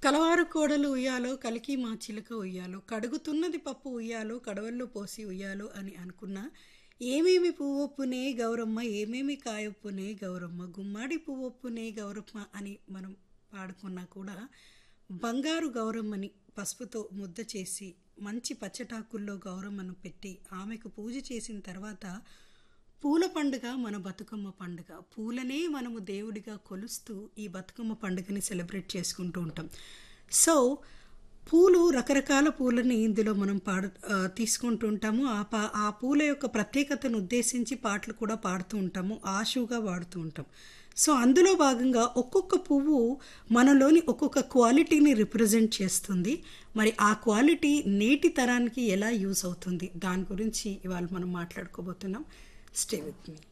కలవారు కోడలు ఉయ్యాలో కలికి మా చిలుక ఉయ్యాలో కడుగుతున్నది పప్పు ఉయ్యాలో కడవల్లో పోసి ఉయ్యాలో అని అనుకున్నా ఏమేమి పువ్వొప్పునే గౌరమ్మ ఏమేమి కాయొప్పునే గౌరమ్మ గుమ్మాడి పువ్వొప్పునే గౌరమ్మ అని మనం పాడుకున్నా కూడా బంగారు గౌరమ్మని పసుపుతో ముద్ద చేసి మంచి పచ్చటాకుల్లో గౌరమ్మను పెట్టి ఆమెకు పూజ చేసిన తర్వాత పూల పండుగ మన బతుకమ్మ పండుగ పూలనే మనము దేవుడిగా కొలుస్తూ ఈ బతుకమ్మ పండుగని సెలబ్రేట్ చేసుకుంటూ ఉంటాం సో పూలు రకరకాల పూలని ఇందులో మనం పాడు ఆ, తీసుకుంటూ ఉంటాము ఆ పా ఆ పూల యొక్క ప్రత్యేకతను ఉద్దేశించి పాటలు కూడా పాడుతూ ఉంటాము ఆశుగా వాడుతూ ఉంటాం సో అందులో భాగంగా ఒక్కొక్క పువ్వు మనలోని ఒక్కొక్క క్వాలిటీని రిప్రజెంట్ చేస్తుంది మరి ఆ క్వాలిటీ నేటి తరానికి ఎలా యూస్ అవుతుంది దాని గురించి ఇవాళ మనం మాట్లాడుకోబోతున్నాం స్టే విత్ మీ